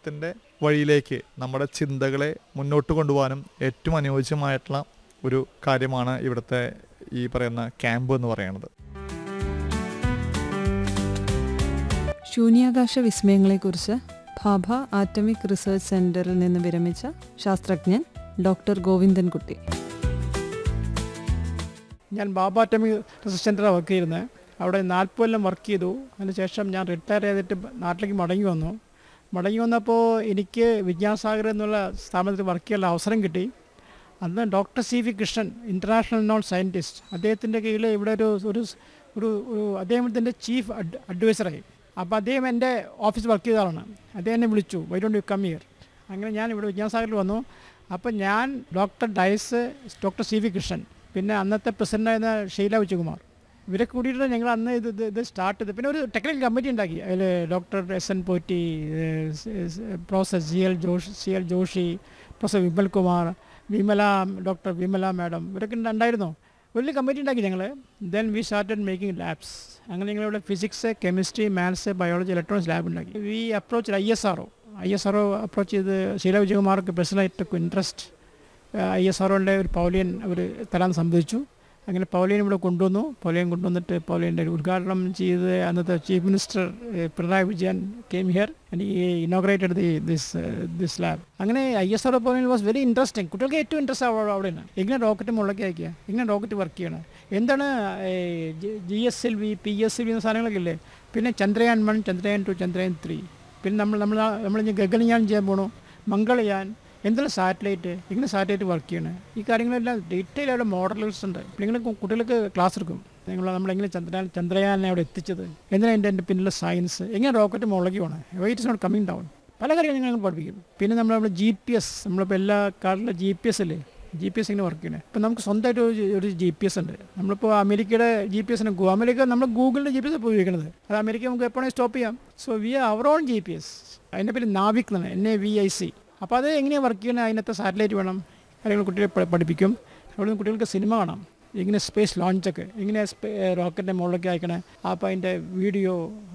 ജീവിതത്തിൻ്റെ വഴിയിലേക്ക് നമ്മുടെ ചിന്തകളെ മുന്നോട്ട് കൊണ്ടുപോകാനും ഏറ്റവും അനുയോജ്യമായിട്ടുള്ള ഒരു കാര്യമാണ് ഇവിടുത്തെ ഈ പറയുന്ന ക്യാമ്പ് എന്ന് പറയുന്നത് ശൂന്യാകാശ വിസ്മയങ്ങളെക്കുറിച്ച് ഭാഭ ആറ്റമിക് റിസർച്ച് സെന്ററിൽ നിന്ന് വിരമിച്ച ശാസ്ത്രജ്ഞൻ ഡോക്ടർ ഗോവിന്ദൻകുട്ടി ഞാൻ ബാബ അറ്റമിക് റിസർച്ച് സെൻ്ററാണ് വർക്ക് ചെയ്യുന്നത് അവിടെ നാൽപ്പത് കൊല്ലം വർക്ക് ചെയ്തു അതിനുശേഷം ഞാൻ റിട്ടയർ ചെയ്തിട്ട് നാട്ടിലേക്ക് മടങ്ങി വന്നു മടങ്ങി വന്നപ്പോൾ എനിക്ക് വിജ്ഞാനസാഗർ എന്നുള്ള സ്ഥാപനത്തിൽ വർക്ക് ചെയ്യാനുള്ള അവസരം കിട്ടി അന്ന് doctor C V Krishnan international known scientist അദ്ദേഹത്തിൻ്റെ കീഴിൽ ഇവിടെ ഒരു ഒരു ഒരു ഒരു അദ്ദേഹത്തിൻ്റെ ചീഫ് അഡ് അഡ്വൈസറായി അപ്പോൾ അദ്ദേഹം എൻ്റെ ഓഫീസിൽ വർക്ക് ചെയ്ത ആളാണ് അദ്ദേഹം എന്നെ വിളിച്ചു why don't you come here അങ്ങനെ ഞാൻ ഇവിടെ വിജ്ഞാനസാഗറിൽ വന്നു അപ്പോൾ ഞാൻ doctor Dias doctor C V Krishnan പിന്നെ അന്നത്തെ പ്രസിഡൻ്റായിരുന്ന ഷീല വിജയകുമാർ ഇവരെ കൂടിയിട്ട് ഞങ്ങൾ അന്ന് ഇത് ഇത് ഇത് സ്റ്റാർട്ട് ചെയ്ത് പിന്നെ ഒരു ടെക്നിക്കൽ കമ്മിറ്റി ഉണ്ടാക്കി അതിൽ doctor S N Potti professor C L Joshi C L Joshi professor Vimal Kumar Vimala doctor Vimala madam ഇവരൊക്കെ ഉണ്ട്- ഉണ്ടായിരുന്നു വലിയ കമ്മിറ്റി ഉണ്ടാക്കി ഞങ്ങൾ then we started making labs അങ്ങനെ ഞങ്ങളിവിടെ physics chemistry maths biology electronics lab ഉണ്ടാക്കി we approach I S R O I S R O approach ചെയ്ത് ശീല വിജയകുമാർക്ക് പേഴ്സണലായിട്ട് ഇൻട്രസ്റ്റ് ഐ എസ് ആർ ഒരു പൗലിയൻ അവർ തരാൻ സംഭവിച്ചു അങ്ങനെ പൗലിയൻ ഇവിടെ കൊണ്ടുവന്നു പൗലിയൻ കൊണ്ടുവന്നിട്ട് പൗലിയൻ്റെ ഉദ്ഘാടനം ചെയ്ത് അന്നത്തെ ചീഫ് മിനിസ്റ്റർ ഏഹ്, Pinarayi Vijayan came here and he inaugurated the this this lab അങ്ങനെ I S R pavilion was very interesting കുട്ടികൾക്ക് ഏറ്റവും ഇൻട്രസ്റ്റ് അവിടെ അവിടെയാണ് എങ്ങനെ റോക്കറ്റ് മുകളിലേക്ക് അയക്കുക എങ്ങനെ റോക്കറ്റ് വർക്ക് ചെയ്യണം എന്താണ് G S L V P S L V എന്ന സാധനങ്ങളൊക്കെ ഇല്ലേ പിന്നെ Chandrayaan one Chandrayaan two Chandrayaan three പിന്നെ നമ്മൾ നമ്മൾ നമ്മൾ ഇനി ഗഗൻയാൻ ചെയ്യാൻ പോകണു മംഗളയാൻ എന്തെല്ലാം സാറ്റലൈറ്റ് ഇങ്ങനെ സാറ്റലൈറ്റ് വർക്ക് ചെയ്യണം ഈ കാര്യങ്ങളെല്ലാം ഡീറ്റെയിൽ ആയിട്ട് മോഡൽസ് ഉണ്ട് നിങ്ങൾ കുട്ടികൾക്ക് ക്ലാസ് എടുക്കും നിങ്ങൾ നമ്മളെങ്ങനെ ചന്ദ്രയാൻ ചന്ദ്രയാനെ അവിടെ എത്തിച്ചത് എന്തിനാ എൻ്റെ എൻ്റെ പിന്നിലെ സയൻസ് എങ്ങനെ റോക്കറ്റ് മുകളിലേക്ക് പോകണം weight is not coming down പല കാര്യങ്ങളും ഞങ്ങൾ പഠിപ്പിക്കും പിന്നെ നമ്മൾ നമ്മുടെ ജി പി എസ് നമ്മളിപ്പോൾ എല്ലാ കാറിലെ ജി പി എസ് അല്ലേ ജി പി എസ് ഇങ്ങനെ വർക്ക് ചെയ്യണേ ഇപ്പം നമുക്ക് സ്വന്തമായിട്ട് ഒരു ഒരു ജി പി എസ് ഉണ്ട് നമ്മളിപ്പോൾ അമേരിക്കയുടെ ജി പി എസിന് അമേരിക്ക നമ്മൾ ഗൂഗിളിൻ്റെ ജി പി എസ് ഉപയോഗിക്കുന്നത് അത് അമേരിക്ക നമുക്ക് എപ്പോഴും സ്റ്റോപ്പ് ചെയ്യാം so we are our on G P S അതിൻ്റെ പേര് നാവിക് എന്നാണ് N A V I C അപ്പോൾ അത് എങ്ങനെയാണ് വർക്ക് ചെയ്യുന്നത് അതിനകത്ത് സാറ്റലൈറ്റ് വേണം കാര്യങ്ങൾ കുട്ടികളെ പ- പഠിപ്പിക്കും അവിടെ നിന്ന് കുട്ടികൾക്ക് സിനിമ കാണാം ഇങ്ങനെ സ്പേസ് ലോഞ്ചൊക്കെ ഇങ്ങനെ റോക്കറ്റിൻ്റെ മുകളിലേക്ക് അയക്കണേ അപ്പോൾ അതിൻ്റെ video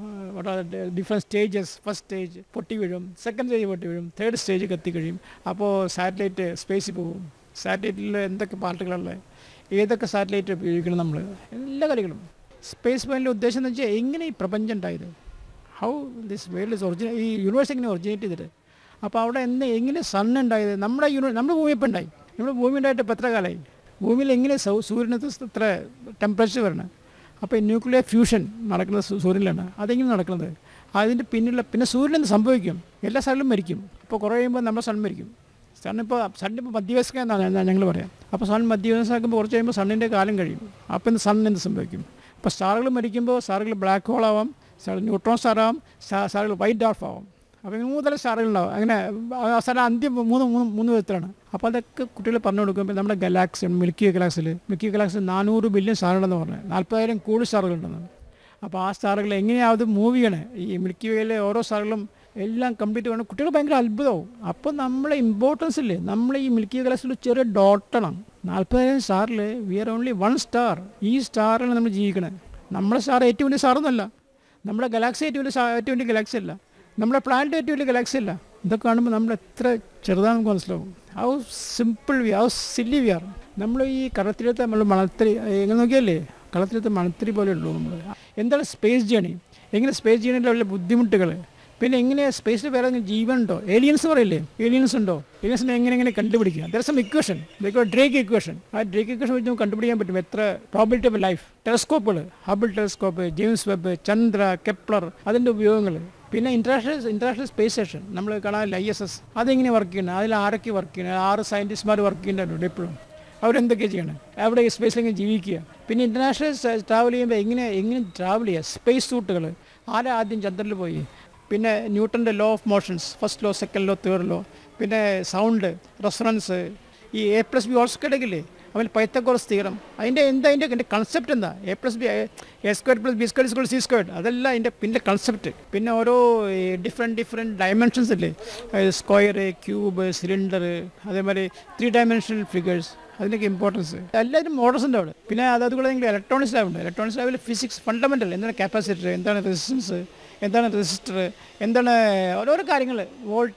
different stages first stage പൊട്ടി വീഴും സെക്കൻഡ് സ്റ്റേജ് പൊട്ടി വീഴും തേർഡ് സ്റ്റേജ് കത്തി കഴിയും അപ്പോൾ സാറ്റലൈറ്റ് സ്പേസിൽ പോകും സാറ്റലൈറ്റിൽ എന്തൊക്കെ പാർട്ടുകളുള്ളത് ഏതൊക്കെ സാറ്റലൈറ്റ് ഉപയോഗിക്കണം നമ്മൾ എല്ലാ കാര്യങ്ങളും സ്പേസ് പോയിൻ്റെ ഉദ്ദേശം എന്ന് വെച്ചാൽ എങ്ങനെ ഈ പ്രപഞ്ചം ഉണ്ടായത് how this world is original ഈ യൂണിവേഴ്സ് എങ്ങനെ ഒറിജിനേറ്റ് ചെയ്തിട്ട് അപ്പോൾ അവിടെ എന്ന് എങ്ങനെ സൺ ഉണ്ടായത് നമ്മുടെ യൂണി നമ്മുടെ ഭൂമി ഇപ്പം ഉണ്ടായി നമ്മുടെ ഭൂമി ഉണ്ടായിട്ട് ഇപ്പം എത്ര കാലമായി ഭൂമിയിൽ എങ്ങനെ സൗ- സൂര്യനത്ത് ഇത്ര ടെമ്പറേച്ചർ വരണം അപ്പോൾ ഈ ന്യൂക്ലിയർ ഫ്യൂഷൻ നടക്കുന്നത് സൂ- സൂര്യനിലാണ് അതെങ്ങനെ നടക്കുന്നത് അതിൻ്റെ പിന്നിലുള്ള പിന്നെ സൂര്യൻ എന്ത് സംഭവിക്കും എല്ലാ സ്ഥലവും മരിക്കും അപ്പോൾ കുറേ കഴിയുമ്പോൾ നമ്മുടെ സൺ മരിക്കും സണ്ണിപ്പോൾ സണ്ണിപ്പോൾ മധ്യവയസ്ക എന്നാണ് ഞങ്ങൾ പറയാം അപ്പോൾ സൺ മധ്യവയസ്കാക്കുമ്പോൾ കുറച്ച് കഴിയുമ്പോൾ സണ്ണിൻ്റെ കാലം കഴിയും അപ്പോൾ എന്ത് സൺ എന്ത് സംഭവിക്കും അപ്പോൾ സ്റ്റാറുകൾ മരിക്കുമ്പോൾ സ്റ്റാറുകൾ ബ്ലാക്ക് ഹോൾ ആവാം സ്റ്റാർ ന്യൂട്രോൺ സ്റ്റാർ ആവാം സ്റ്റാറുകൾ വൈറ്റ് ഡാർഫ് ആവാം അപ്പോൾ ഇങ്ങനെ മൂന്ന് തരം സ്റ്റാറുകൾ ഉണ്ടാവും അങ്ങനെ അവസാനം അന്ത്യം മൂന്ന് മൂന്ന് മൂന്ന് വിധത്തിലാണ് അപ്പോൾ അതൊക്കെ കുട്ടികൾ പറഞ്ഞു കൊടുക്കുമ്പോൾ നമ്മുടെ ഗലാക്സി മിൽക്കി ഗലാക്സിൽ മിൽക്കി ഗലാക്സി നാനൂറ് ബില്യൺ സ്റ്റാറുണ്ടെന്ന് പറഞ്ഞത് നാൽപ്പതായിരം കോടി സ്റ്റാറുകളുണ്ടെന്ന് അപ്പോൾ ആ സ്റ്റാറുകൾ എങ്ങനെയാണ് അത് മൂവ് ചെയ്യണേ ഈ മിൽക്കി വേയിലെ ഓരോ സ്റ്റാറുകളും എല്ലാം കംപ്ലീറ്റ് വേണം കുട്ടികൾ ഭയങ്കര അത്ഭുതമാവും അപ്പോൾ നമ്മളെ ഇമ്പോർട്ടൻസ് ഇല്ലേ നമ്മൾ ഈ മിൽക്കി ഗലാക്സിൽ ചെറിയ ഡോട്ടാണ് നാൽപ്പതായിരം സ്റ്റാറിൽ we are only one star ഈ സ്റ്റാറിലാണ് നമ്മൾ ജീവിക്കണേ നമ്മുടെ സ്റ്റാർ ഏറ്റവും വലിയ സ്റ്റാറൊന്നുമല്ല നമ്മുടെ ഗലാക്സി ഏറ്റവും വലിയ സ്റ്റാർ ഏറ്റവും വലിയ ഗലാക്സി അല്ല നമ്മുടെ പ്ലാനറ്റ് ഏറ്റവും വലിയ ഗലാക്സി അല്ല ഇതൊക്കെ കാണുമ്പോൾ നമ്മൾ എത്ര ചെറുതാണെന്ന് നമുക്ക് മനസ്സിലാവും how simple we how silly we are നമ്മൾ ഈ കടത്തിലെടുത്ത് നമ്മൾ മണത്തിരി എങ്ങനെ നോക്കിയല്ലേ കളത്തിലെടുത്ത് മണത്തിരി പോലെ ഉള്ളൂ നമ്മൾ എന്താണ് സ്പേസ് ജേണി എങ്ങനെ സ്പേസ് ജേണിയുടെ വല്ല ബുദ്ധിമുട്ടുകൾ പിന്നെ എങ്ങനെ സ്പേസിൽ വേറെ ഏതെങ്കിലും ജീവൻ ഉണ്ടോ ഏലിയൻസ് പറയില്ലേ ഏലിയൻസ് ഉണ്ടോ ഏലിയൻസിനെ എങ്ങനെ എങ്ങനെ കണ്ടുപിടിക്കുക there some equation Drake equation ആ ഡ്രേക്ക് ഇക്വേഷൻ വെച്ച് നമുക്ക് കണ്ടുപിടിക്കാൻ പറ്റും എത്ര പ്രോബിലിറ്റി ഓഫ് ലൈഫ് ടെലസ്കോപ്പുകൾ Hubble telescope James Webb Chandra Kepler അതിൻ്റെ ഉപയോഗങ്ങൾ പിന്നെ ഇന്റർനാഷണൽ ഇന്റർനാഷണൽ സ്പേസ് സ്റ്റേഷൻ നമ്മൾ കാണാൻ ഐ എസ് എസ് അതെങ്ങനെ വർക്ക് ചെയ്യണം അതിൽ ആരൊക്കെ വർക്ക് ചെയ്യണം ആറ് സയൻറ്റിസ്റ്റ്മാർ വർക്ക് ചെയ്യുന്നുണ്ട് എപ്പോഴും അവരെന്തൊക്കെ ചെയ്യണം അവിടെ ഈ സ്പേസിൽ എങ്ങനെ ജീവിക്കുക പിന്നെ ഇൻ്റർനാഷണൽ ട്രാവൽ ചെയ്യുമ്പോൾ എങ്ങനെ എങ്ങനെ ട്രാവൽ ചെയ്യുക സ്പേസ് സൂട്ടുകൾ ആരാ ആദ്യം ചന്ദ്രനിൽ പോയി പിന്നെ ന്യൂട്ടൻ്റെ law of motions first law second law third law പിന്നെ സൗണ്ട് റെഫറൻസ് ഈ എ പ്ലസ് ബി ഓൾസ് കിടക്കില്ലേ അവൻ പൈത്തക്കോറസ് തീരം അതിൻ്റെ എന്താ അതിൻ്റെ എൻ്റെ കൺസെപ്റ്റ് എന്താ A plus B A square plus B square square C square അതെല്ലാം അതിൻ്റെ പിന്നെ കൺസെപ്റ്റ് പിന്നെ ഓരോ ഡിഫറെൻറ്റ് ഡിഫറെൻറ്റ് ഡയമെൻഷൻസ് ഇല്ലേ സ്ക്വയർ ക്യൂബ് സിലിണ്ടർ അതേമാതിരി ത്രീ ഡയമെൻഷണൽ ഫിഗേഴ്സ് അതിനൊക്കെ ഇമ്പോർട്ടൻസ് എല്ലാവരും മോഡൽസ് ഉണ്ട് അവിടെ പിന്നെ അത് അതുകൂടെ ഇലക്ട്രോണിക്സ് ലാബ് ഉണ്ട് ഇലക്ട്രോണിക്സ് ലാബിൽ ഫിസിക്സ് ഫണ്ടമെൻ്റൽ എന്താണ് കപ്പാസിറ്റർ എന്താണ് റെസിസ്റ്റൻസ് എന്താണ് റെസിസ്റ്റർ എന്താണ് ഓരോരോ കാര്യങ്ങൾ വോൾട്ട്